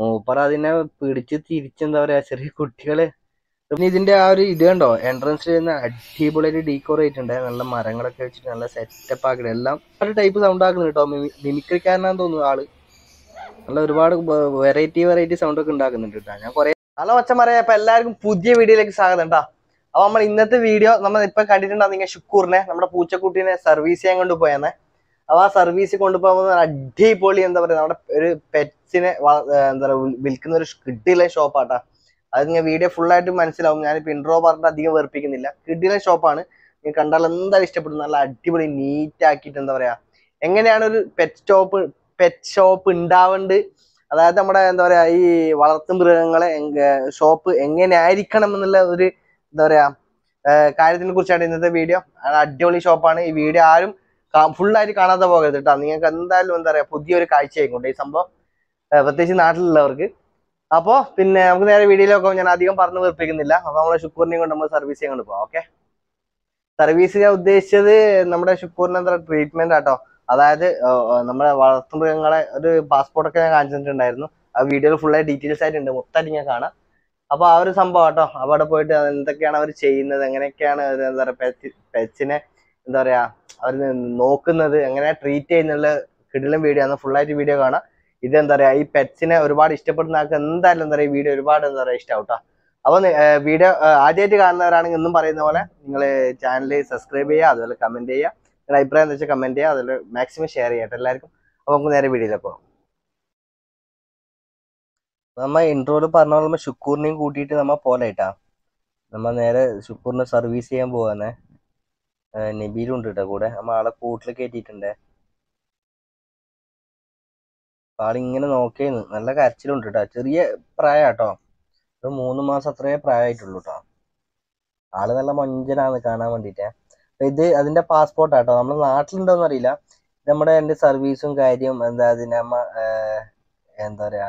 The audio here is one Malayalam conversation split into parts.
മൂപ്പർ അതിനെ പിടിച്ച് തിരിച്ചെന്താ പറയാ ചെറിയ കുട്ടികള് പിന്നെ ഇതിന്റെ ആ ഒരു ഇത് കണ്ടോ എൻട്രൻസ് ചെയ്യുന്ന അടിപൊളിയായിട്ട് ഡീക്കോറേറ്റ് ഉണ്ട് നല്ല മരങ്ങളൊക്കെ വെച്ചിട്ട് നല്ല സെറ്റപ്പ് ആക്കി എല്ലാം ഒരു ടൈപ്പ് സൗണ്ട് ആക്കുന്നു കേട്ടോ മിമിക്രിക്കാരനാന്ന് തോന്നുന്നു ആള് നല്ല ഒരുപാട് വെറൈറ്റി വെറൈറ്റി സൗണ്ട് ഒക്കെ ഉണ്ടാക്കുന്നുണ്ട് കേട്ടോ ഞാൻ കുറെ ഹലോ മച്ചന്മാരെ അപ്പൊ എല്ലാവർക്കും പുതിയ വീഡിയോയിലേക്ക് സ്വാഗതം കേട്ടോ അപ്പൊ നമ്മൾ ഇന്നത്തെ വീഡിയോ നമ്മൾ ഇപ്പൊ കണ്ടിട്ടുണ്ടാവും നിങ്ങൾ ഷുക്കൂറിനെ നമ്മുടെ പൂച്ചക്കുട്ടീനെ സർവീസ് ചെയ്യാൻ കൊണ്ട് പോയെന്നെ അപ്പൊ ആ സർവീസ് കൊണ്ടുപോകുമ്പോൾ അടിപൊളി എന്താ പറയാ നമ്മുടെ ഒരു പെറ്റ്സിനെ എന്താ പറയാ വിൽക്കുന്ന ഒരു കിഡിലെ ഷോപ്പാട്ടാ അത് നിങ്ങൾ വീഡിയോ ഫുൾ ആയിട്ട് മനസ്സിലാവും ഞാനിപ്പോ ഇൻട്രോ പറഞ്ഞിട്ട് അധികം വെറുപ്പിക്കുന്നില്ല കിഡിലെ ഷോപ്പാണ് നിങ്ങൾ കണ്ടാൽ എന്തായാലും ഇഷ്ടപ്പെടും നല്ല അടിപൊളി നീറ്റ് ആക്കിയിട്ട് എന്താ പറയാ എങ്ങനെയാണ് ഒരു പെറ്റ് സ്റ്റോപ്പ് പെറ്റ് ഷോപ്പ് ഉണ്ടാവേണ്ടത് അതായത് നമ്മുടെ എന്താ പറയാ ഈ വളർത്തു മൃഗങ്ങളെ ഷോപ്പ് എങ്ങനെ ആയിരിക്കണം എന്നുള്ള ഒരു എന്താ പറയാ കാര്യത്തിനെ കുറിച്ചാണ് ഇന്നത്തെ വീഡിയോ അടിപൊളി ഷോപ്പാണ് ഈ വീഡിയോ ആരും ഫുൾ ആയിട്ട് കാണാതെ പോകരുത് കേട്ടോ നിങ്ങൾക്ക് എന്തായാലും എന്താ പറയാ പുതിയൊരു കാഴ്ചയായിക്കൊണ്ട് ഈ സംഭവം ഏർ പ്രത്യേകിച്ച് നാട്ടിലുള്ളവർക്ക് അപ്പോ പിന്നെ നമുക്ക് നേരെ വീഡിയോയിലൊക്കെ ഞാൻ അധികം പറഞ്ഞു വീർപ്പിക്കുന്നില്ല അപ്പൊ നമ്മളെ ഷുക്കൂറിനെയും കൊണ്ട് നമ്മൾ സർവീസ് ചെയ്യാൻ കൊണ്ട് പോവാം ഓക്കെ സർവീസ് ഞാൻ ഉദ്ദേശിച്ചത് നമ്മുടെ ഷുക്കൂറിന് എന്താ ട്രീറ്റ്മെന്റ് ആട്ടോ അതായത് നമ്മുടെ വളർത്തുമൃഗങ്ങളെ ഒരു പാസ്പോർട്ട് ഒക്കെ ഞാൻ കാണിച്ചിട്ടുണ്ടായിരുന്നു ആ വീഡിയോയിൽ ഫുൾ ആയി ഡീറ്റെയിൽസ് ആയിട്ടുണ്ട് മൊത്തമായിട്ട് ഞാൻ കാണാം അപ്പൊ ആ ഒരു സംഭവം കേട്ടോ അവിടെ പോയിട്ട് എന്തൊക്കെയാണ് അവർ ചെയ്യുന്നത് എങ്ങനെയൊക്കെയാണ് ഒരു എന്താ പറയാ പെറ്റ് പെറ്റ്സിനെ എന്താ പറയാ അവർ നോക്കുന്നത് എങ്ങനെ ട്രീറ്റ് ചെയ്യുന്നുള്ള കിടിലം വീഡിയോ ആണ് ഫുൾ ആയിട്ട് വീഡിയോ കാണാം ഇത് എന്താ പറയാ ഈ പെറ്റ്സിനെ ഒരുപാട് ഇഷ്ടപ്പെടുന്ന ആൾക്ക് എന്തായാലും എന്താ പറയാ ഈ വീഡിയോ ഒരുപാട് എന്താ പറയാ ഇഷ്ടമാവും കേട്ടോ അപ്പൊ വീഡിയോ ആദ്യമായിട്ട് കാണുന്നവരാണെങ്കിൽ എന്നും പറയുന്ന പോലെ നിങ്ങൾ ചാനൽ സബ്സ്ക്രൈബ് ചെയ്യുക അതുപോലെ കമന്റ് ചെയ്യുക നിങ്ങളുടെ അഭിപ്രായം എന്താ വെച്ചാൽ കമന്റ് ചെയ്യുക അതുപോലെ മാക്സിമം ഷെയർ ചെയ്യട്ടെ എല്ലാവർക്കും അപ്പൊ നമുക്ക് നേരെ വീഡിയോയിലേക്ക് പോകാം നമ്മ ഇൻട്രോയിൽ പറഞ്ഞ പോലെ നമ്മ ഷുക്കൂറിനെയും കൂട്ടിയിട്ട് നമ്മ പോലേട്ടാ നമ്മ നേരെ ഷുക്കൂറിനെ സർവീസ് ചെയ്യാൻ പോവാന്നേ നബീലും ഉണ്ട് കേട്ടോ കൂടെ നമ്മ ആളെ കൂട്ടിൽ കയറ്റിയിട്ടുണ്ട് ആളിങ്ങനെ നോക്കിയെന്ന് നല്ല കരച്ചിലുണ്ട് കേട്ടോ ചെറിയ പ്രായാട്ടോ ഒരു മൂന്ന് മാസം അത്രേ പ്രായമായിട്ടുള്ളൂ കേട്ടോ ആള് നല്ല മൊഞ്ചനാണ് കാണാൻ വേണ്ടിട്ട് ഇത് അതിന്റെ പാസ്പോർട്ട് ആട്ടോ നമ്മുടെ നാട്ടിലുണ്ടോന്ന് അറിയില്ല നമ്മുടെ എന്റെ സർവീസും കാര്യം എന്താ അതിന് നമ്മ എന്താ പറയാ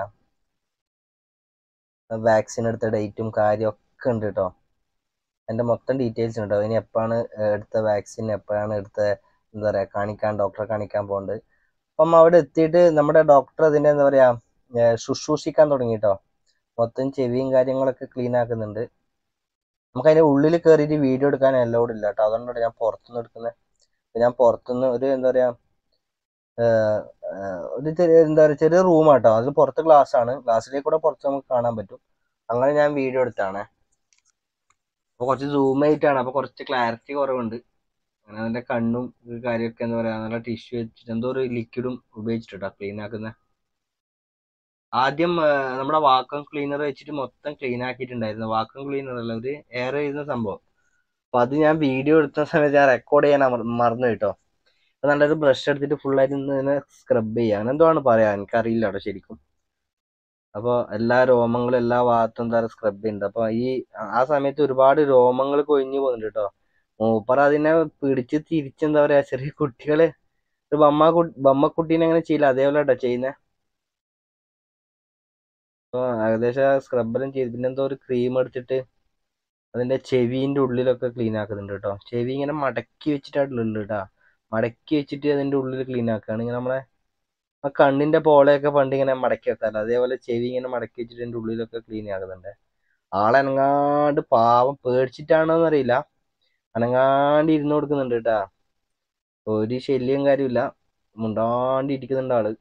വാക്സിൻ എടുത്ത ഡേറ്റും കാര്യം ഒക്കെ ഉണ്ട് കേട്ടോ എൻ്റെ മൊത്തം ഡീറ്റെയിൽസ് ഉണ്ട് അതിന് എപ്പോഴാണ് എടുത്ത വാക്സിൻ എപ്പോഴാണ് എടുത്ത എന്താ പറയുക കാണിക്കാൻ ഡോക്ടറെ കാണിക്കാൻ പോകുന്നത് അപ്പം അവിടെ എത്തിയിട്ട് നമ്മുടെ ഡോക്ടർ അതിൻ്റെ എന്താ പറയുക ശുശ്രൂഷിക്കാൻ തുടങ്ങി കേട്ടോ മൊത്തം ചെവിയും കാര്യങ്ങളൊക്കെ ക്ലീൻ ആക്കുന്നുണ്ട് നമുക്ക് അതിൻ്റെ ഉള്ളിൽ കയറിയിട്ട് വീഡിയോ എടുക്കാൻ അലൗഡ് ഇല്ല കേട്ടോ അതുകൊണ്ടാണ് ഞാൻ പുറത്തുനിന്ന് എടുക്കുന്നത് ഞാൻ പുറത്തുനിന്ന് ഒരു എന്താ പറയുക ഒരു ചെറിയ എന്താ പറയുക ചെറിയ റൂമാട്ടോ അതിൽ പുറത്ത് ഗ്ലാസ് ആണ് ഗ്ലാസ്സിലേക്ക് കൂടെ പുറത്ത് നമുക്ക് കാണാൻ പറ്റും അങ്ങനെ ഞാൻ വീഡിയോ എടുത്താണ് അപ്പോൾ കുറച്ച് സൂം ആയിട്ടാണ് അപ്പോൾ കുറച്ച് ക്ലാരിറ്റി കുറവുണ്ട് അങ്ങനെ അതിൻ്റെ കണ്ണും കാര്യമൊക്കെ എന്താ പറയുക നല്ല ടിഷ്യൂ വെച്ചിട്ട് എന്തോ ഒരു ലിക്വിഡും ഉപയോഗിച്ചിട്ടോ ക്ലീൻ ആക്കുന്ന ആദ്യം നമ്മുടെ വാക്വം ക്ലീനർ വെച്ചിട്ട് മൊത്തം ക്ലീൻ ആക്കിയിട്ടുണ്ടായിരുന്നു വാക്വം ക്ലീനർ അല്ല ഒരു എയർ ചെയ്യുന്ന സംഭവം അപ്പൊ അത് ഞാൻ വീഡിയോ എടുത്ത സമയത്ത് ഞാൻ റെക്കോർഡ് ചെയ്യാൻ മറന്നു കേട്ടോ അപ്പൊ നല്ലൊരു ബ്രഷ് എടുത്തിട്ട് ഫുൾ ആയിട്ട് ഇതിനെ സ്ക്രബ് ചെയ്യുക അങ്ങനെ എന്തോ ആണ് പറയാ എനിക്കറിയില്ല കേട്ടോ ശരിക്കും അപ്പോൾ എല്ലാ രോമങ്ങളും എല്ലാ ഭാഗത്തും എന്താ പറയുക സ്ക്രബ് ചെയ്യുന്നുണ്ട് അപ്പൊ ഈ ആ സമയത്ത് ഒരുപാട് രോമങ്ങൾ കൊഴിഞ്ഞു പോകുന്നുണ്ട് കേട്ടോ മൂപ്പർ അതിനെ പിടിച്ച് തിരിച്ചെന്താ പറയാ ചെറിയ കുട്ടികള് ഒരു ബമ്മ ബമ്മക്കുട്ടീനെ അങ്ങനെ ചെയ്യില്ല അതേപോലെ കേട്ടോ ചെയ്യുന്നത് അപ്പോൾ ഏകദേശം സ്ക്രബെല്ലാം ചെയ്ത് പിന്നെ എന്തോ ഒരു ക്രീം എടുത്തിട്ട് അതിന്റെ ചെവിന്റെ ഉള്ളിലൊക്കെ ക്ലീൻ ആക്കുന്നുണ്ട് കേട്ടോ ചെവി ഇങ്ങനെ മടക്കി വെച്ചിട്ടായിട്ടുള്ളത് കേട്ടോ മടക്കി വെച്ചിട്ട് അതിന്റെ ഉള്ളിൽ ക്ലീൻ ആക്കുകയാണ് ഇങ്ങനെ നമ്മളെ ആ കണ്ണിന്റെ പോളയൊക്കെ പണ്ട് ഇങ്ങനെ മടക്കി വെക്കാമല്ലോ അതേപോലെ ചെവി ഇങ്ങനെ മടക്കി വെച്ചിട്ട് അതിന്റെ ഉള്ളിലൊക്കെ ക്ലീൻ ആക്കുന്നുണ്ട് ആളനങ്ങാണ്ട് പാവം പേടിച്ചിട്ടാണോന്ന് അറിയില്ല അനങ്ങാണ്ട് ഇരുന്ന് കൊടുക്കുന്നുണ്ട് കേട്ടാ ഒരു ശല്യം കാര്യമില്ല മുണ്ടാണ്ട് ഇരിക്കുന്നുണ്ട് ആള്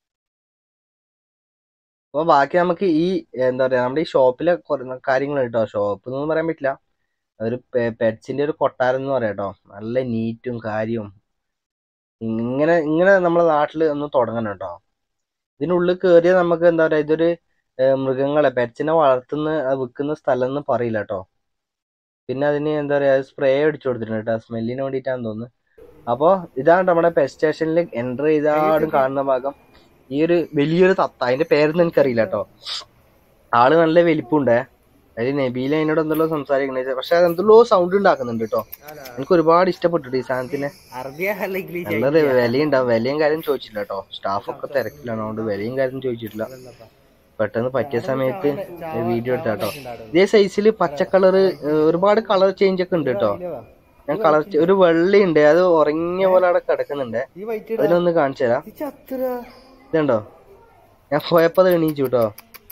അപ്പൊ ബാക്കി നമുക്ക് ഈ എന്താ പറയാ നമ്മുടെ ഈ ഷോപ്പിലെ കാര്യങ്ങൾ കേട്ടോ ഷോപ്പ് എന്നൊന്നും പറയാൻ പറ്റില്ല ഒരു പെറ്റ്സിന്റെ ഒരു കൊട്ടാരം എന്ന് പറയാം കേട്ടോ നല്ല നീറ്റും കാര്യവും ഇങ്ങനെ ഇങ്ങനെ നമ്മളെ നാട്ടിൽ ഒന്ന് തുടങ്ങണം കേട്ടോ ഇതിനുള്ളിൽ കയറിയാൽ നമുക്ക് എന്താ പറയാ ഇതൊരു മൃഗങ്ങളെ പെറ്റ്സിനെ വളർത്തുന്ന വിൽക്കുന്ന സ്ഥലം എന്ന് പറയില്ല കേട്ടോ പിന്നെ അതിന് എന്താ പറയാ സ്പ്രേ അടിച്ചു കൊടുത്തിട്ടുണ്ട് കേട്ടോ സ്മെല്ലിന് വേണ്ടിയിട്ടാന്ന് തോന്നുന്നു അപ്പോൾ ഇതാണ് നമ്മുടെ പെറ്റ് സ്റ്റേഷനിൽ എൻ്റർ ചെയ്താടും കാണുന്ന ഭാഗം ഈ ഒരു വലിയൊരു തത്ത അതിന്റെ പേരൊന്നും എനിക്കറിയില്ല കേട്ടോ ആള് നല്ല വലിപ്പുണ്ടേ അതിൽ നബീല അതിനോട് എന്തെല്ലോ സംസാരിക്കണേ പക്ഷെ അത് എന്തെല്ലോ സൗണ്ട് ഉണ്ടാക്കുന്നുണ്ട് കേട്ടോ എനിക്ക് ഒരുപാട് ഇഷ്ടപ്പെട്ടു ഈ സാധനത്തിന് നല്ലൊരു വിലയുണ്ടാവും വിലയും കാര്യം ചോദിച്ചില്ല കേട്ടോ സ്റ്റാഫൊക്കെ തിരക്കിലാണ് അതുകൊണ്ട് വിലയും കാര്യം ചോദിച്ചിട്ടില്ല പെട്ടെന്ന് പറ്റിയ സമയത്ത് വീഡിയോ എടുത്ത കേട്ടോ ഇതേ സൈസിൽ പച്ച കളറ് ഒരുപാട് കളർ ചേഞ്ച് ഒക്കെ ഉണ്ട് കേട്ടോ ഞാൻ കളർ ഒരു വെള്ളയുണ്ട് അത് ഉറങ്ങിയ പോലെ അവിടെ കിടക്കുന്നുണ്ട് അതിലൊന്ന് കാണിച്ചു തരാം ഇതുണ്ടോ ഞാൻ പോയപ്പോ അത് എണീച്ചു കേട്ടോ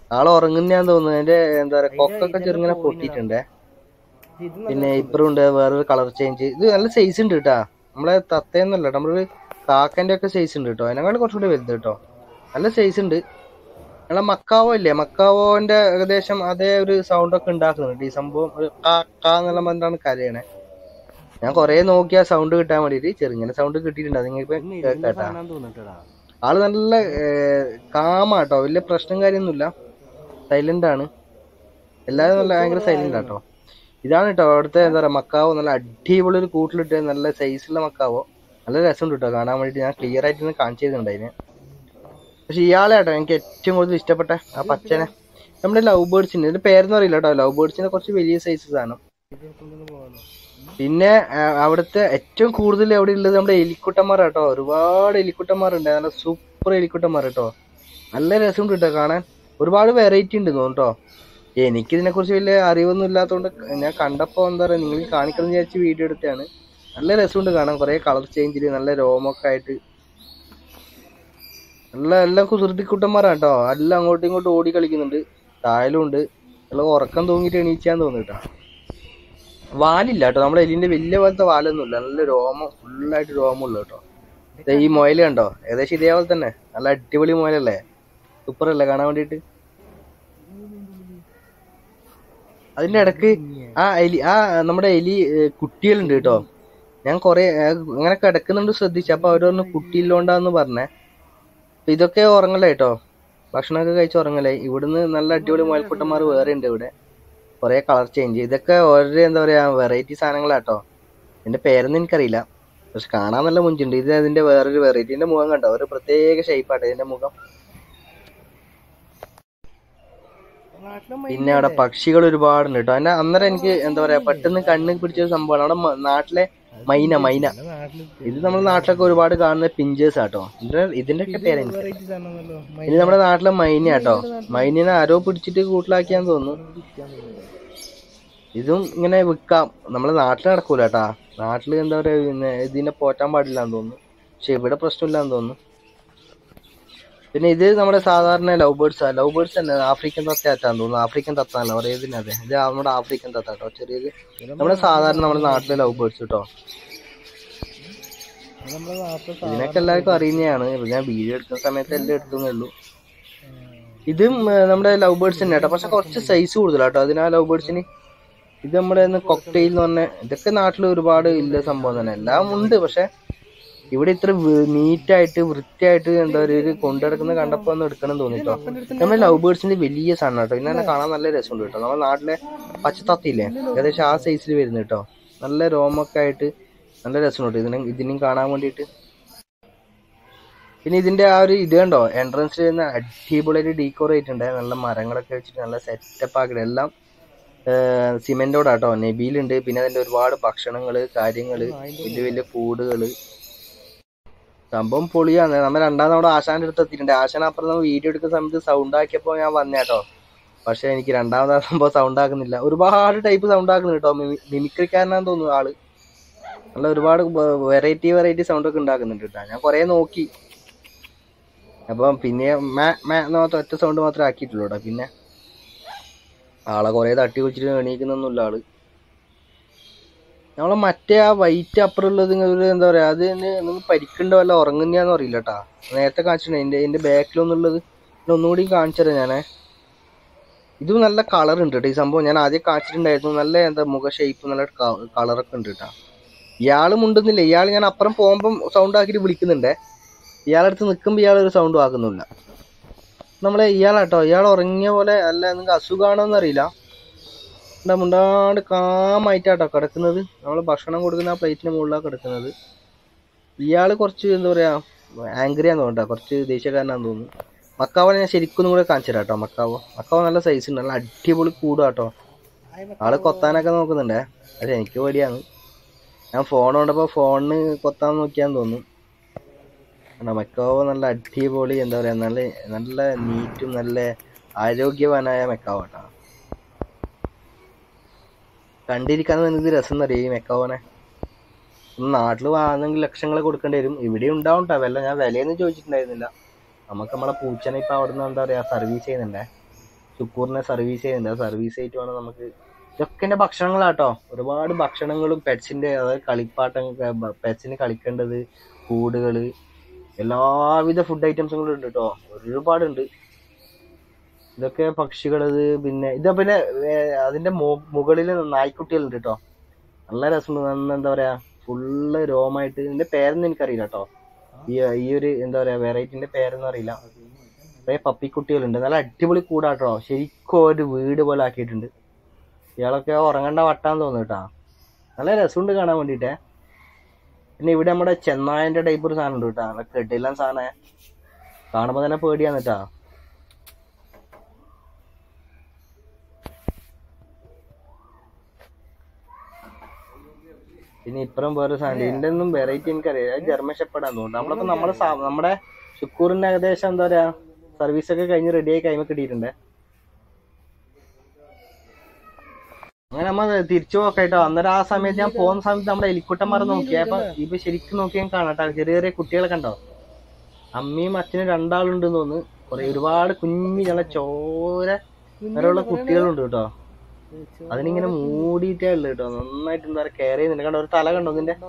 ആള് ഉറങ്ങുന്നയാന്ന് തോന്നുന്നു അതിന്റെ എന്താ പറയാ കൊക്കൊക്കെ ചെറുങ്ങനെ പൊട്ടിയിട്ടുണ്ടേ പിന്നെ ഇപ്പറുണ്ട് വേറൊരു കളർ ചേഞ്ച് ഇത് നല്ല സൈസ് ഉണ്ട് കേട്ടാ നമ്മളെ തത്തേന്നല്ല നമ്മളൊരു കാക്കന്റെ ഒക്കെ സൈസ് ഉണ്ട് കേട്ടോ അതിനെക്കാളും കുറച്ചുകൂടി വലുത് കേട്ടോ നല്ല സൈസ് ഉണ്ട് നമ്മളെ മക്കാവോ ഇല്ലേ മക്കാവോന്റെ ഏകദേശം അതേ ഒരു സൗണ്ട് ഒക്കെ ഉണ്ടാക്കുന്നുണ്ട് ഈ സംഭവം ഒരു കാ കാ എന്നുള്ള എന്താണ് കരയണേ ഞാൻ കൊറേ നോക്കി ആ സൗണ്ട് കിട്ടാൻ വേണ്ടിട്ട് ചെറുങ്ങനെ സൗണ്ട് കിട്ടിയിട്ടുണ്ട് അത് നിങ്ങൾക്ക് കേട്ടാ ആള് നല്ല കാമാട്ടോ വലിയ പ്രശ്നം കാര്യമൊന്നുമില്ല സൈലന്റ് ആണ് എല്ലാവരും നല്ല ഭയങ്കര സൈലന്റ് ആട്ടോ ഇതാണ് കേട്ടോ അവിടുത്തെ എന്താ പറയാ മക്കാവോ നല്ല അടിപൊളി ഒരു കൂട്ടിലിട്ട് നല്ല സൈസുള്ള മക്കാവോ നല്ല രസമുണ്ട് കേട്ടോ കാണാൻ വേണ്ടിട്ട് ഞാൻ ക്ലിയർ ആയിട്ട് ഒന്ന് കാണിച്ചു തരുന്നുണ്ട് അതിന് പക്ഷെ ഇയാളെ കേട്ടോ എനിക്ക് ഏറ്റവും കൂടുതൽ ഇഷ്ടപ്പെട്ട ആ പച്ചനെ നമ്മുടെ ലവ് ബേർഡ്സിന്റെ ഇതിന്റെ പേരൊന്നും അറിയില്ല കേട്ടോ ലവ് ബേർഡ്സിന്റെ കുറച്ച് വലിയ സൈസ് സാധനം പിന്നെ ആ, അവിടുത്തെ ഏറ്റവും കൂടുതൽ എവിടെ ഉള്ളത് നമ്മുടെ എലിക്കുട്ടന്മാർ കേട്ടോ ഒരുപാട് എലിക്കുട്ടന്മാരുണ്ട് നല്ല സൂപ്പർ എലിക്കുട്ടന്മാർ കേട്ടോ നല്ല രസമുണ്ട് കേട്ടോ കാണാൻ ഒരുപാട് വെറൈറ്റി ഉണ്ട് തോന്നുന്നു കേട്ടോ എനിക്ക് ഇതിനെ കുറിച്ച് വലിയ അറിവൊന്നും ഇല്ലാത്തതുകൊണ്ട് ഞാൻ കണ്ടപ്പോ എന്താ പറയാ നിങ്ങൾ കാണിക്കണം വിചാരിച്ച് വീഡിയോ എടുത്തതാണ് നല്ല രസമുണ്ട് കാണാൻ കുറെ കളർ ചേഞ്ചില് നല്ല രോമൊക്കെ ആയിട്ട് നല്ല എല്ലാം കുസൃതിക്കുട്ടന്മാരാ കേട്ടോ എല്ലാം അങ്ങോട്ടും ഇങ്ങോട്ടും ഓടി കളിക്കുന്നുണ്ട് തായലും ഉണ്ട് നല്ല ഉറക്കം തൂങ്ങിയിട്ട് എണീച്ചാന്ന് തോന്നുന്നു കേട്ടോ വാലില്ല കേട്ടോ നമ്മുടെ എലിന്റെ വലിയ പോലത്തെ വാലൊന്നുമില്ല നല്ല രോമം ഫുള്ളായിട്ട് രോമമുള്ള കേട്ടോ ദേ ഈ മുയല് കണ്ടോ ഏകദേശം ഇതേപോലെ തന്നെ നല്ല അടിപൊളി മുയലല്ലേ സൂപ്പർ അല്ലേ കാണാൻ വേണ്ടിട്ട് അതിന്റെ ഇടക്ക് ആ എലി ആ നമ്മുടെ എലി ഏ, കുട്ടികളുണ്ട് കേട്ടോ ഞാൻ കൊറേ ഏ, അങ്ങനെ കിടക്കുന്നുണ്ട് ശ്രദ്ധിച്ചു അപ്പൊ അവര് പറഞ്ഞു കുട്ടിയില്ലോണ്ടാന്ന് പറഞ്ഞേ അപ്പൊ ഇതൊക്കെ ഉറങ്ങലേ കേട്ടോ ഭക്ഷണമൊക്കെ കഴിച്ച് ഉറങ്ങലേ ഇവിടുന്ന് നല്ല അടിപൊളി മുയൽക്കുട്ടന്മാർ വേറെ ഉണ്ട് ഇവിടെ കുറെ കളർ ചേഞ്ച് ഇതൊക്കെ ഓരോ എന്താ പറയാ വെറൈറ്റി സാധനങ്ങളാട്ടോ ഇതിന്റെ പേരൊന്നും എനിക്കറിയില്ല പക്ഷെ കാണാൻ നല്ല മുഞ്ചുണ്ട് ഇത് അതിന്റെ വേറൊരു വെറൈറ്റി ഇതിന്റെ മുഖം കണ്ടോ ഒരു പ്രത്യേക ഷേപ്പാട്ടോ ഇതിന്റെ മുഖം പിന്നെ അവിടെ പക്ഷികൾ ഒരുപാടുണ്ട് കേട്ടോ അതിന്റെ അന്നേരം എനിക്ക് എന്താ പറയാ പെട്ടെന്ന് കണ്ണ് പിടിച്ച ഒരു സംഭവമാണ് അവിടെ മ- നാട്ടിലെ മൈന മൈന ഇത് നമ്മുടെ നാട്ടിലൊക്കെ ഒരുപാട് കാണുന്ന പിഞ്ചേഴ്സ് ആട്ടോ ഇതിന്റെ ഇതിന്റെ ഒക്കെ പേര് എനിക്ക് ഇനി നമ്മുടെ നാട്ടിലെ മൈന ആട്ടോ മൈനിനെ ആരോ പിടിച്ചിട്ട് കൂട്ടിലാക്കിയാന്ന് തോന്നുന്നു ഇതും ഇങ്ങനെ വിൽക്കാം നമ്മളെ നാട്ടിൽ നടക്കൂല കേട്ടാ നാട്ടില് എന്താ പറയാ പിന്നെ ഇതിനെ പോറ്റാൻ പാടില്ലാന്ന് തോന്നുന്നു പക്ഷെ ഇവിടെ പ്രശ്നമില്ലാന്ന് തോന്നുന്നു പിന്നെ ഇത് നമ്മുടെ സാധാരണ ലവ് ബേർഡ്സ് ലവ് ബേർഡ്സ് തന്നെ ആഫ്രിക്കൻ തത്തയാറ്റാന്ന് തോന്നുന്നു ആഫ്രിക്കൻ തത്താണല്ലോ പറയുന്നതിന് അതെ ഇത് നമ്മുടെ ആഫ്രിക്കൻ തത്ത കേട്ടോ ചെറിയത് നമ്മുടെ സാധാരണ നമ്മുടെ നാട്ടിലെ ലവ് ബേർഡ്സ് കേട്ടോ ഇതിനൊക്കെ എല്ലാവർക്കും അറിയുന്നതാണ് ഇപ്പൊ ഞാൻ വീഡിയോ എടുക്കുന്ന സമയത്ത് എല്ലാം എടുത്തേ ഉള്ളൂ ഇതും ഏർ, നമ്മുടെ ലവ് ബേർഡ്സ് തന്നെ കേട്ടോ പക്ഷെ കുറച്ച് സൈസ് കൂടുതലാട്ടോ അതിനാ ലവ് ബേർഡ്സിന് ഇത് നമ്മുടെ കൊക്ടെയിൽ എന്ന് പറഞ്ഞ ഇതൊക്കെ നാട്ടിൽ ഒരുപാട് ഇല്ല സംഭവം തന്നെ എല്ലാം ഉണ്ട് പക്ഷെ ഇവിടെ ഇത്ര നീറ്റായിട്ട് വൃത്തിയായിട്ട് എന്താ പറയുക കൊണ്ടുനടക്കുന്ന കണ്ടപ്പോ ഒന്ന് എടുക്കണം തോന്നിട്ടോ നമ്മുടെ ലവ് ബേർഡ്സിന്റെ വലിയ സാധനം കേട്ടോ ഇന്നെ കാണാൻ നല്ല രസമുണ്ട് കേട്ടോ നമ്മുടെ നാട്ടിലെ പച്ചത്തത്തില്ലേ ഏകദേശം ആ സൈസിൽ വരുന്നു കേട്ടോ നല്ല രോമൊക്കെ ആയിട്ട് നല്ല രസമുണ്ട് ഇതിനെ ഇതിനെയും കാണാൻ വേണ്ടിയിട്ട് പിന്നെ ഇതിന്റെ ആ ഒരു ഇത് കണ്ടോ എൻട്രൻസിൽ വരുന്ന അടിപൊളിയായിട്ട് ഡീക്കോറേറ്റ് ഉണ്ട് നല്ല മരങ്ങളൊക്കെ വെച്ചിട്ട് നല്ല സെറ്റപ്പ് ആക്കിയിട്ട് എല്ലാം സിമെന്റോടാട്ടോ നെബിയിലുണ്ട് പിന്നെ അതിന്റെ ഒരുപാട് ഭക്ഷണങ്ങള് കാര്യങ്ങള് വലിയ വലിയ കൂടുകള് സംഭവം പൊളിയാണ് നമ്മ രണ്ടാം നമ്മുടെ ആശാന്റെ അടുത്ത് എത്തിയിട്ടുണ്ട് ആശാൻ അപ്പുറം നമ്മൾ വീഡിയോ എടുക്കുന്ന സമയത്ത് സൗണ്ട് ആക്കിയപ്പോ ഞാൻ വന്നേട്ടോ പക്ഷെ എനിക്ക് രണ്ടാമത് സംഭവം സൗണ്ട് ആക്കുന്നില്ല ഒരുപാട് ടൈപ്പ് സൗണ്ട് ആക്കുന്നു കേട്ടോ മിമിക്രിക്കാരനാന്ന് തോന്നുന്നു ആള് നല്ല ഒരുപാട് വെറൈറ്റി വെറൈറ്റി സൗണ്ട് ഒക്കെ ഉണ്ടാക്കുന്നുണ്ട് കേട്ടോ ഞാൻ കൊറേ നോക്കി അപ്പം പിന്നെ മേ മേ എന്ന് മാത്രം ഒറ്റ സൗണ്ട് മാത്രമേ ആക്കിയിട്ടുള്ളൂ കേട്ടോ പിന്നെ ആളെ കൊറേ തട്ടി വെച്ചിട്ട് എണീക്കുന്നൊന്നുമില്ല ആള് നമ്മളെ മറ്റേ ആ വൈറ്റ് അപ്പുറമുള്ളത് ഒരു എന്താ പറയാ അത് നിങ്ങൾ പരിക്കുണ്ടോ വല്ല ഉറങ്ങുന്നയാന്ന് അറിയില്ല കേട്ടാ നേരത്തെ കാണിച്ചിട്ടുണ്ട് എന്റെ എന്റെ ബാക്കിലൊന്നുള്ളത് പിന്നെ ഒന്നുകൂടി കാണിച്ചു തരാം ഞാനേ ഇത് നല്ല കളർ ഉണ്ട് കേട്ടോ ഈ സംഭവം ഞാൻ ആദ്യം കാണിച്ചിട്ടുണ്ടായിരുന്നു നല്ല എന്താ മുഖ ഷേപ്പ് നല്ല കളറൊക്കെ ഉണ്ട് കേട്ടോ ഇയാള് മുണ്ടുന്നില്ല ഇയാൾ ഞാൻ അപ്പുറം പോകുമ്പം സൗണ്ട് ആക്കിയിട്ട് വിളിക്കുന്നുണ്ടേ ഇയാളടുത്ത് നിൽക്കുമ്പോൾ ഇയാൾ ഒരു സൗണ്ടും ആക്കുന്നില്ല നമ്മളെ ഇയാളാട്ടോ ഇയാൾ ഉറങ്ങിയ പോലെ അല്ല നിങ്ങൾക്ക് അസുഖമാണോന്ന് അറിയില്ല എന്താ മുണ്ടാണ്ട് കാമായിട്ടാട്ടോ കിടക്കുന്നത് നമ്മൾ ഭക്ഷണം കൊടുക്കുന്ന ആ പ്ലേറ്റിന് മുകളിലാണ് കിടക്കുന്നത് ഇയാള് കുറച്ച് എന്താ പറയാ ആംഗ്രിയാന്ന് തോന്നുന്നു ട്ടോ. കുറച്ച് ദേഷ്യക്കാരനാന്ന് തോന്നുന്നു മക്കാവോ ഞാൻ ശരിക്കും ഒന്നും കൂടെ കാണിച്ചു തരാം കേട്ടോ മക്കാവോ മക്കാവോ നല്ല സൈസ് ഉണ്ട് നല്ല അടിപൊളി കൂടാട്ടോ ആള് കൊത്താനൊക്കെ നോക്കുന്നുണ്ടേ പക്ഷെ എനിക്ക് പേടിയാണ് ഞാൻ ഫോൺ കൊണ്ടപ്പോ ഫോണിന് കൊത്താൻ നോക്കിയാന്ന് തോന്നുന്നു കാരണം മെക്കാവോ നല്ല അടിപൊളി എന്താ പറയാ നല്ല നല്ല നീറ്റും നല്ല ആരോഗ്യവാനായ മെക്കാവോ കേട്ടോ കണ്ടിരിക്കാൻ തന്നെ ഇത് രസം എന്നറിയാം ഈ മെക്കാവോനെ നാട്ടിൽ വാങ്ങുന്നെങ്കിൽ ലക്ഷങ്ങൾ കൊടുക്കേണ്ടി വരും ഇവിടെ ഉണ്ടാവും ട്ടോ വില ഞാൻ വിലയൊന്നും ചോദിച്ചിട്ടുണ്ടായിരുന്നില്ല നമുക്ക് നമ്മളെ പൂച്ചനെ ഇപ്പൊ അവിടെ നിന്ന് എന്താ പറയാ സർവീസ് ചെയ്യുന്നുണ്ടേ ശുക്കൂറിനെ സർവീസ് ചെയ്യുന്നുണ്ട് സർവീസ് ചെയ്തിട്ട് വേണം നമുക്ക് ഇതൊക്കെ എൻ്റെ ഭക്ഷണങ്ങളാട്ടോ ഒരുപാട് ഭക്ഷണങ്ങളും പെറ്റ്സിന്റെ അതായത് കളിപ്പാട്ടം പെറ്റ്സിന് കളിക്കേണ്ടത് കൂടുകള് എല്ലാവിധ ഫുഡ് ഐറ്റംസുകളും ഉണ്ട് കേട്ടോ ഒരുപാടുണ്ട് ഇതൊക്കെ പക്ഷികളത് പിന്നെ ഇത് പിന്നെ ഏർ അതിന്റെ മുകളിൽ നായ്ക്കുട്ടികളുണ്ട് കേട്ടോ നല്ല രസമുണ്ട് നല്ല എന്താ പറയാ ഫുള്ള് രോമായിട്ട് ഇതിന്റെ പേരൊന്നും എനിക്കറിയില്ല കേട്ടോ ഈ ഈ ഒരു എന്താ പറയാ വെറൈറ്റിന്റെ പേരൊന്നും അറിയില്ല കുറെ പപ്പിക്കുട്ടികളുണ്ട് നല്ല അടിപൊളി കൂടാട്ടോ ശരിക്കും ഒരു വീട് പോലെ ആക്കിയിട്ടുണ്ട് ഇയാളൊക്കെ ഉറങ്ങണ്ട വട്ടാന്ന് തോന്നുന്നു കേട്ടാ നല്ല രസമുണ്ട് കാണാൻ വേണ്ടിട്ടേ പിന്നെ ഇവിടെ നമ്മുടെ ചെന്നായന്റെ ടൈപ്പ് ഒരു സാധനം ഉണ്ട് കേട്ടാ നല്ല കെട്ടില്ല സാധനം കാണുമ്പോ തന്നെ പേടിയാന്ന് കേട്ടാ പിന്നെ ഇപ്പുറം വേറെ സാധനം ഇതിന്റെ ഒന്നും വെറൈറ്റി എനിക്കറിയാം അത് ജർമ്മൻ ഷെപ്പേർഡാന്ന് തോന്നുന്നു നമ്മളിപ്പോ നമ്മുടെ സാ- നമ്മുടെ ശുക്കൂറിന്റെ ഏകദേശം എന്താ പറയാ സർവീസ് ഒക്കെ കഴിഞ്ഞ് റെഡി ആയി കൈമ കിട്ടിയിട്ടുണ്ട് അങ്ങനെ നമ്മ തിരിച്ചു പോക്കായിട്ടോ അന്നേരം ആ സമയത്ത് ഞാൻ പോകുന്ന സമയത്ത് നമ്മുടെ എലിക്കുട്ടന്മാരെ നോക്കിയാ അപ്പൊ ഇപ്പൊ ശരിക്കും നോക്കിയാൽ കാണാട്ടോ ചെറിയ ചെറിയ കുട്ടികളെ കണ്ടോ അമ്മയും അച്ഛനും രണ്ടാളുണ്ടെന്ന് തോന്നുന്നു കുറെ ഒരുപാട് കുഞ്ഞു നല്ല ചോര വരെയുള്ള കുട്ടികളുണ്ട് കേട്ടോ അതിനിങ്ങനെ മൂടിയിട്ടേ ഉള്ളു കേട്ടോ നന്നായിട്ട് എന്താ പറയാ കെയർ ചെയ്യുന്നുണ്ട് കണ്ടോ ഒരു തല കണ്ടോ നിന്റെ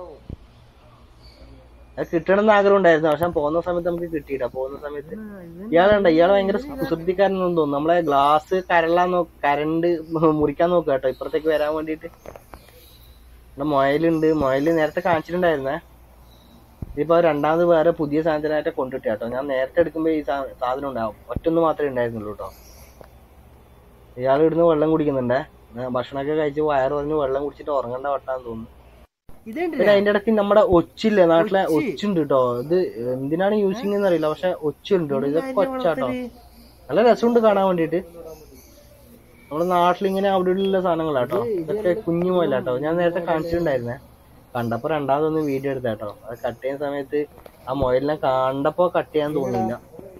അത് കിട്ടണമെന്ന് ആഗ്രഹം ഉണ്ടായിരുന്നു പക്ഷെ ഞാൻ പോകുന്ന സമയത്ത് നമുക്ക് കിട്ടിയിട്ടാ പോകുന്ന സമയത്ത് ഇയാളുണ്ട് ഇയാൾ ഭയങ്കര കുസൃതിക്കാരനെന്ന് തോന്നുന്നു നമ്മളെ ഗ്ലാസ് കരളാൻ നോ കരണ്ട് മുറിക്കാൻ നോക്കുക കേട്ടോ ഇപ്പുറത്തേക്ക് വരാൻ വേണ്ടിയിട്ട് ഇവിടെ മൊയലുണ്ട് മൊയല് നേരത്തെ കാണിച്ചിട്ടുണ്ടായിരുന്നേ ഇതിപ്പോ രണ്ടാമത് വേറെ പുതിയ സാധനത്തിനായിട്ട് കൊണ്ടിട്ട് കേട്ടോ ഞാൻ നേരത്തെ എടുക്കുമ്പോ ഈ സാ- സാധനം ഉണ്ടാവും ഒറ്റൊന്ന് മാത്രമേ ഉണ്ടായിരുന്നുള്ളൂ കേട്ടോ ഇയാൾ ഇവിടുന്ന് വെള്ളം കുടിക്കുന്നുണ്ടേ ഞാൻ ഭക്ഷണമൊക്കെ കഴിച്ച് വയറ് പറഞ്ഞ് വെള്ളം കുടിച്ചിട്ട് ഉറങ്ങണ്ട വട്ടാന്ന് തോന്നുന്നു പിന്നെ അതിന്റെ ഇടയ്ക്ക് നമ്മുടെ ഒച്ചില്ലേ നാട്ടിലെ ഒച്ചുണ്ട് കേട്ടോ ഇത് എന്തിനാണ് യൂസിങ് എന്ന് അറിയില്ല പക്ഷെ ഒച്ചുണ്ട് കേട്ടോ ഇതൊക്കെ ഒച്ചാട്ടോ നല്ല രസമുണ്ട് കാണാൻ വേണ്ടിട്ട് നമ്മുടെ നാട്ടിൽ ഇങ്ങനെ അവിടെ ഉള്ള സാധനങ്ങളാട്ടോ ഇതൊക്കെ കുഞ്ഞു മുതലാട്ടോ ഞാൻ നേരത്തെ കാണിച്ചിട്ടുണ്ടായിരുന്നേ കണ്ടപ്പോ രണ്ടാമതൊന്ന് വീഡിയോ എടുത്താട്ടോ അത് കട്ട് ചെയ്യുന്ന സമയത്ത് ആ മുയലിനെ കണ്ടപ്പോ കട്ട് ചെയ്യാൻ തോന്നിയില്ല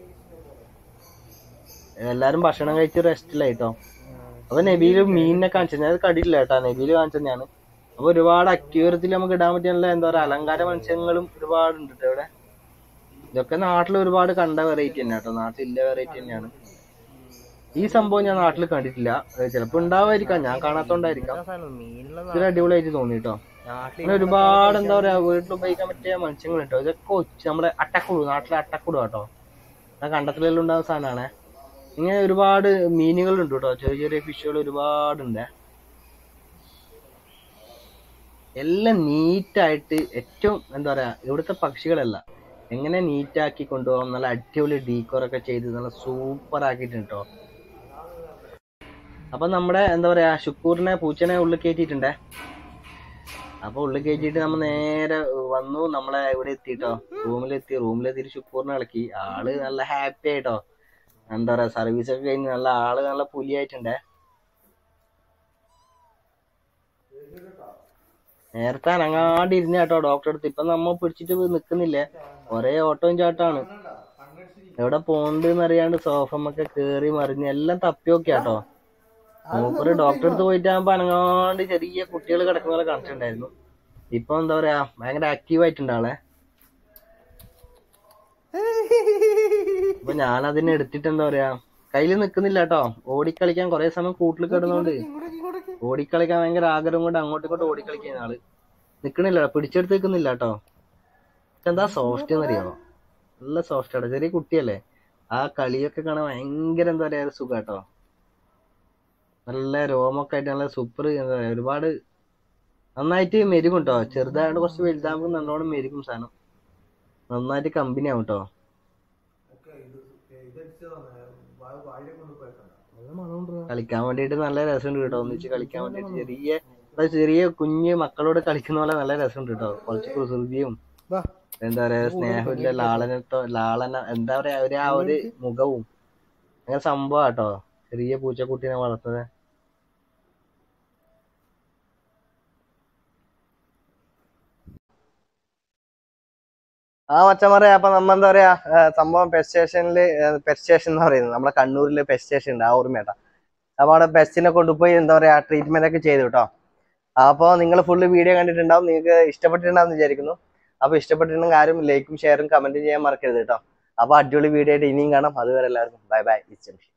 എല്ലാരും ഭക്ഷണം കഴിച്ച് റെസ്റ്റിലായിട്ടോ അപ്പൊ നബീല് മീനിനെ കാണിച്ചത് അത് കടിയില്ല കേട്ടോ നബീല് കാണിച്ചത് ഞാൻ അപ്പൊ ഒരുപാട് അക്യൂരത്തിൽ നമുക്ക് ഇടാൻ പറ്റിയുള്ള എന്താ പറയാ അലങ്കാര മത്സ്യങ്ങളും ഒരുപാടുണ്ട് ട്ടോ ഇവിടെ ഇതൊക്കെ നാട്ടിൽ ഒരുപാട് കണ്ട വെറൈറ്റി തന്നെ കേട്ടോ നാട്ടിലെ വെറൈറ്റി തന്നെയാണ് ഈ സംഭവം ഞാൻ നാട്ടിൽ കണ്ടിട്ടില്ല അത് ചിലപ്പോ ഉണ്ടാവായിരിക്കാം ഞാൻ കാണാത്തോണ്ടായിരിക്കാം ഇതൊരു അടിപൊളിയായിട്ട് തോന്നി കേട്ടോ അങ്ങനെ ഒരുപാട് എന്താ പറയാ വീട്ടിൽ ഉപയോഗിക്കാൻ പറ്റിയ മത്സ്യങ്ങൾ കേട്ടോ ഇതൊക്കെ ഒച്ച നമ്മുടെ അട്ടക്കുടു നാട്ടിലെ അട്ടക്കുടു കേട്ടോ ആ കണ്ടത്തിലെല്ലാം ഉണ്ടാകുന്ന സാധനമാണേ ഇങ്ങനെ ഒരുപാട് മീനുകളുണ്ട് കേട്ടോ ചെറിയ ചെറിയ ഫിഷുകൾ ഒരുപാടുണ്ട് എല്ലാം നീറ്റായിട്ട് ഏറ്റവും എന്താ പറയാ ഇവിടുത്തെ പക്ഷികളല്ല എങ്ങനെ നീറ്റാക്കി കൊണ്ടുപോകാം നല്ല അടിപൊളി ഡീക്കോർ ഒക്കെ ചെയ്ത് നല്ല സൂപ്പർ ആക്കിയിട്ടുണ്ട് കേട്ടോ അപ്പൊ നമ്മുടെ എന്താ പറയാ ശുക്കൂറിനെ പൂച്ചനെ ഉള്ളിൽ കയറ്റിയിട്ടുണ്ടേ അപ്പൊ ഉള്ളിൽ കയറ്റിയിട്ട് നമ്മ നേരെ വന്നു നമ്മളെ ഇവിടെ എത്തിട്ടോ റൂമിലെത്തി റൂമിലെത്തിയിട്ട് ശുക്കൂറിനെ ഇളക്കി ആള് നല്ല ഹാപ്പി ആയിട്ടോ എന്താ പറയാ സർവീസ് ഒക്കെ കഴിഞ്ഞ് നല്ല ആള് നല്ല പുലിയായിട്ടുണ്ടേ നേരത്തെ അനങ്ങാണ്ട് ഇരുന്ന കേട്ടോ ഡോക്ടറെ അടുത്ത് ഇപ്പൊ നമ്മ പിടിച്ചിട്ട് നിക്കുന്നില്ലേ ഒരേ ഓട്ടവും ചാട്ടാണ് എവിടെ പോണ്ടെന്ന് അറിയാണ്ട് സോഫമ്മൊക്കെ കേറി മറിഞ്ഞ് എല്ലാം തപ്പി നോക്കി കേട്ടോ മൂപ്പര് ഡോക്ടറെ അടുത്ത് പോയിട്ടാകുമ്പോ അനങ്ങാണ്ട് ചെറിയ കുട്ടികൾ കിടക്കുന്ന പോലെ കാണിച്ചിട്ടുണ്ടായിരുന്നു ഇപ്പൊ എന്താ പറയാ ഭയങ്കര ആക്റ്റീവ് ആയിട്ടുണ്ട് ആളെ അപ്പൊ ഞാൻ അതിനെ എടുത്തിട്ട് എന്താ പറയാ കയ്യിൽ നിക്കുന്നില്ല കേട്ടോ ഓടിക്കളിക്കാൻ കുറെ സമയം കൂട്ടിൽ കിടന്നോണ്ട് ഓടിക്കളിക്കാൻ ഭയങ്കര ആഗ്രഹം കൊണ്ട് അങ്ങോട്ടും ഇങ്ങോട്ടും ഓടിക്കളിക്കുന്ന ആള് നിക്കണില്ല പിടിച്ചെടുത്ത് നിക്കുന്നില്ല കേട്ടോ എന്താ സോഫ്റ്റ് എന്നറിയാമോ നല്ല സോഫ്റ്റ് ആണ് ചെറിയ കുട്ടിയല്ലേ ആ കളിയൊക്കെ കാണാൻ ഭയങ്കര എന്താ പറയാ ഒരു സുഖം കേട്ടോ നല്ല രോമൊക്കെ ആയിട്ട് നല്ല സൂപ്പർ എന്താ പറയാ ഒരുപാട് നന്നായിട്ട് മെരുകും കേട്ടോ ചെറുതായിട്ട് കുറച്ച് വലുതാകുമ്പോൾ നല്ലോണം മെരുകും സാധനം നന്നായിട്ട് കമ്പനി ആവും കേട്ടോ കളിക്കാൻ വേണ്ടിയിട്ട് നല്ല രസമുണ്ട് കേട്ടോ ഒന്നിച്ച് കളിക്കാൻ വേണ്ടിയിട്ട് ചെറിയ എന്താ ചെറിയ കുഞ്ഞ് മക്കളോട് കളിക്കുന്ന പോലെ നല്ല രസമുണ്ട് കേട്ടോ കുറച്ച് കുസൃതിയും എന്താ പറയാ സ്നേഹമില്ല ലാളനത്തോ ലാളന എന്താ പറയാ ഒരു ആ ഒരു മുഖവും അങ്ങനെ സംഭവം കേട്ടോ ചെറിയ പൂച്ചക്കുട്ടീനെ വളർത്തുന്നത് ആ മച്ചന്മാരെ അപ്പൊ നമ്മ എന്താ പറയാ ഏ, സംഭവം പെറ്റ് സ്റ്റേഷനില് പെറ്റ് സ്റ്റേഷൻ എന്ന് പറയുന്നത് നമ്മുടെ കണ്ണൂരില് പെറ്റ് സ്റ്റേഷൻ ഉണ്ട് ആ ഓർമ്മേട്ടാ അപ്പൊ അവിടെ പെറ്റ്സിനെ കൊണ്ടുപോയി എന്താ പറയാ ട്രീറ്റ്മെന്റ് ഒക്കെ ചെയ്തു കേട്ടോ അപ്പൊ നിങ്ങൾ ഫുള്ള് വീഡിയോ കണ്ടിട്ടുണ്ടാവും നിങ്ങൾക്ക് ഇഷ്ടപ്പെട്ടിട്ടുണ്ടാവും വിചാരിക്കുന്നു അപ്പൊ ഇഷ്ടപ്പെട്ടിട്ടുണ്ടെങ്കിൽ ആരും ലൈക്കും ഷെയറും കമന്റും ചെയ്യാൻ മറക്കരുത് കേട്ടോ അപ്പൊ അടിപൊളി വീഡിയോ ആയിട്ട് ഇനിയും കാണാം അതുവരെ എല്ലാവർക്കും ബൈ ബൈ ഇറ്റ്സ്